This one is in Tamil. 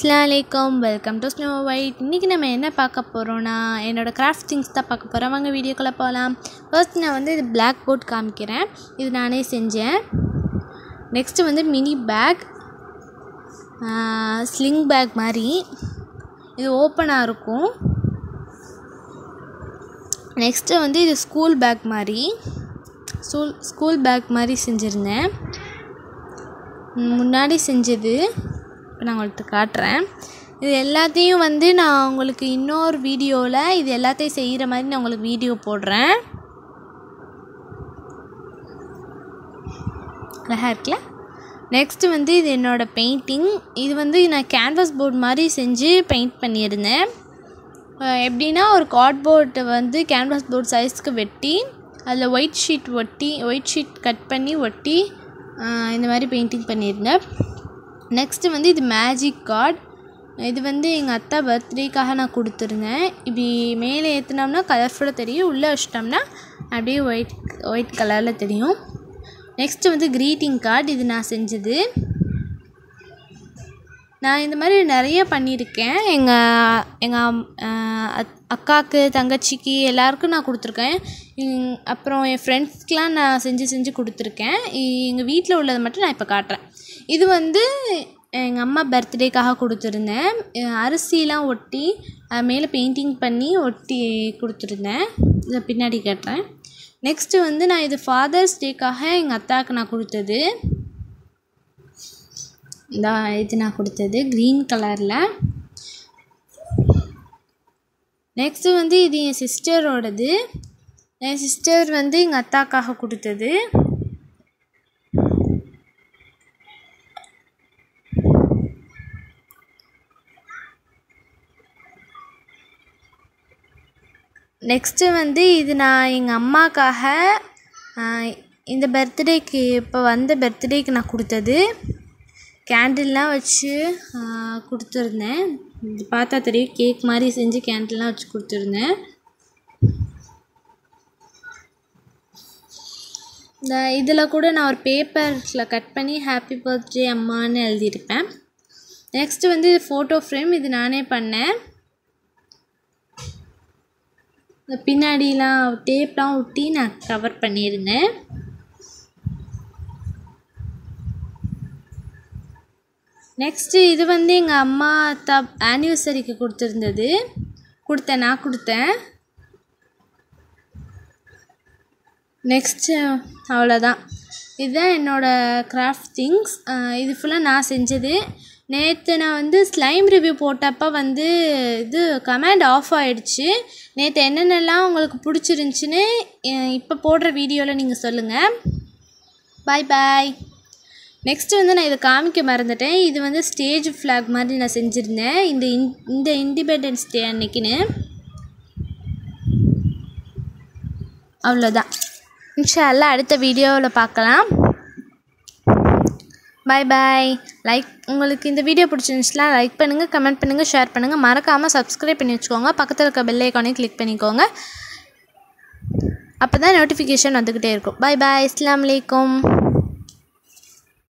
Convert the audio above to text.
அஸ்லாம் வலைக்கம் வெல்கம் டு ஸ்னோ ஒயிட் இன்றைக்கி நம்ம என்ன பார்க்க போகிறோன்னா என்னோடய கிராஃப்ட் திங்ஸ் தான் பார்க்க போகிறோம் வாங்க வீடியோக்குள்ளே போகலாம் ஃபர்ஸ்ட் நான் வந்து இது பிளாக் போர்ட் காமிக்கிறேன் இது நானே செஞ்சேன் நெக்ஸ்ட்டு வந்து மினி பேக் ஸ்லிங் பேக் மாதிரி இது ஓப்பனாக இருக்கும் நெக்ஸ்ட்டு வந்து இது ஸ்கூல் பேக் மாதிரி ஸ்கூல் ஸ்கூல் பேக் மாதிரி செஞ்சுருந்தேன் முன்னாடி செஞ்சது இப்போ நான் உங்கள்கிட்ட காட்டுறேன் இது எல்லாத்தையும் வந்து நான் உங்களுக்கு இன்னொரு வீடியோவில் இது எல்லாத்தையும் செய்கிற மாதிரி நான் உங்களுக்கு வீடியோ போடுறேன் அழகாக இருக்குல்ல நெக்ஸ்ட்டு வந்து இது என்னோடய பெயிண்டிங் இது வந்து நான் கேன்வாஸ் போர்டு மாதிரி செஞ்சு பெயிண்ட் பண்ணியிருந்தேன் எப்படின்னா ஒரு கார்ட்போர்ட்டை வந்து கேன்வாஸ் போர்ட் சைஸ்க்கு வெட்டி அதில் ஒயிட் ஷீட் ஒட்டி ஒயிட் ஷீட் கட் பண்ணி ஒட்டி இந்த மாதிரி பெயிண்டிங் பண்ணியிருந்தேன் நெக்ஸ்ட்டு வந்து இது மேஜிக் கார்ட் இது வந்து எங்கள் அத்தா பர்த்டேக்காக நான் கொடுத்துருந்தேன் இப்படி மேலே ஏற்றினோம்னா கலர்ஃபுல்லாக தெரியும் உள்ளே வச்சிட்டோம்னா அப்படியே ஒயிட் ஒயிட் கலரில் தெரியும் நெக்ஸ்ட்டு வந்து க்ரீட்டிங் கார்டு இது நான் செஞ்சது நான் இந்த மாதிரி நிறைய பண்ணியிருக்கேன் எங்கள் எங்கள் அக்காவுக்கு தங்கச்சிக்கு எல்லாருக்கும் நான் கொடுத்துருக்கேன் அப்புறம் என் ஃப்ரெண்ட்ஸ்க்கெலாம் நான் செஞ்சு செஞ்சு கொடுத்துருக்கேன் எங்கள் வீட்டில் உள்ளதை மட்டும் நான் இப்போ காட்டுறேன் இது வந்து எங்கள் அம்மா பர்த்டேக்காக கொடுத்துருந்தேன் அரிசிலாம் ஒட்டி அது மேலே பெயிண்டிங் பண்ணி ஒட்டி கொடுத்துருந்தேன் இதை பின்னாடி காட்டுறேன் நெக்ஸ்ட்டு வந்து நான் இது ஃபாதர்ஸ் டேக்காக எங்கள் அத்தாவுக்கு நான் கொடுத்தது இந்த இது நான் கொடுத்தது க்ரீன் கலரில் நெக்ஸ்ட்டு வந்து இது என் சிஸ்டரோடது என் சிஸ்டர் வந்து எங்கள் அத்தாக்காக கொடுத்தது நெக்ஸ்ட்டு வந்து இது நான் எங்கள் அம்மாக்காக இந்த பர்த்டேக்கு இப்போ வந்த பர்த்டேக்கு நான் கொடுத்தது கேண்டில்லாம் வச்சு கொடுத்துருந்தேன் இது பார்த்தா தெரியும் கேக் மாதிரி செஞ்சு கேண்டில்லாம் வச்சு கொடுத்துருந்தேன் இந்த இதில் கூட நான் ஒரு பேப்பரில் கட் பண்ணி ஹாப்பி பர்த்டே அம்மான்னு எழுதியிருப்பேன் நெக்ஸ்ட்டு வந்து ஃபோட்டோ ஃப்ரேம் இது நானே பண்ணேன் இந்த பின்னாடிலாம் டேப்லாம் ஒட்டி நான் கவர் பண்ணியிருந்தேன் நெக்ஸ்ட்டு இது வந்து எங்கள் அம்மா அத்தா ஆனிவர்சரிக்கு கொடுத்துருந்தது கொடுத்தேன் நான் கொடுத்தேன் நெக்ஸ்ட்டு அவ்வளோதான் இதுதான் என்னோடய கிராஃப்ட் திங்ஸ் இது ஃபுல்லாக நான் செஞ்சது நேற்று நான் வந்து ஸ்லைம் ரிவ்யூ போட்டப்போ வந்து இது கமெண்ட் ஆஃப் ஆகிடுச்சு நேற்று என்னென்னலாம் உங்களுக்கு பிடிச்சிருந்துச்சின்னு இப்போ போடுற வீடியோவில் நீங்கள் சொல்லுங்கள் பாய் பாய் நெக்ஸ்ட்டு வந்து நான் இதை காமிக்க மறந்துட்டேன் இது வந்து ஸ்டேஜ் ஃப்ளாக் மாதிரி நான் செஞ்சுருந்தேன் இந்த இன் இந்த இண்டிபெண்டன்ஸ் டே அன்னைக்குன்னு அவ்வளோதான் இன்ஷால்லா அடுத்த வீடியோவில் பார்க்கலாம் பாய் பாய் லைக் உங்களுக்கு இந்த வீடியோ பிடிச்சிருந்துச்சுன்னா லைக் பண்ணுங்கள் கமெண்ட் பண்ணுங்கள் ஷேர் பண்ணுங்கள் மறக்காமல் சப்ஸ்கிரைப் பண்ணி வச்சுக்கோங்க பக்கத்தில் இருக்க பெல் ஐக்கானையும் கிளிக் பண்ணிக்கோங்க அப்போ தான் நோட்டிஃபிகேஷன் வந்துக்கிட்டே இருக்கும் பாய் பாய் அஸ்லாம் வலைக்கம்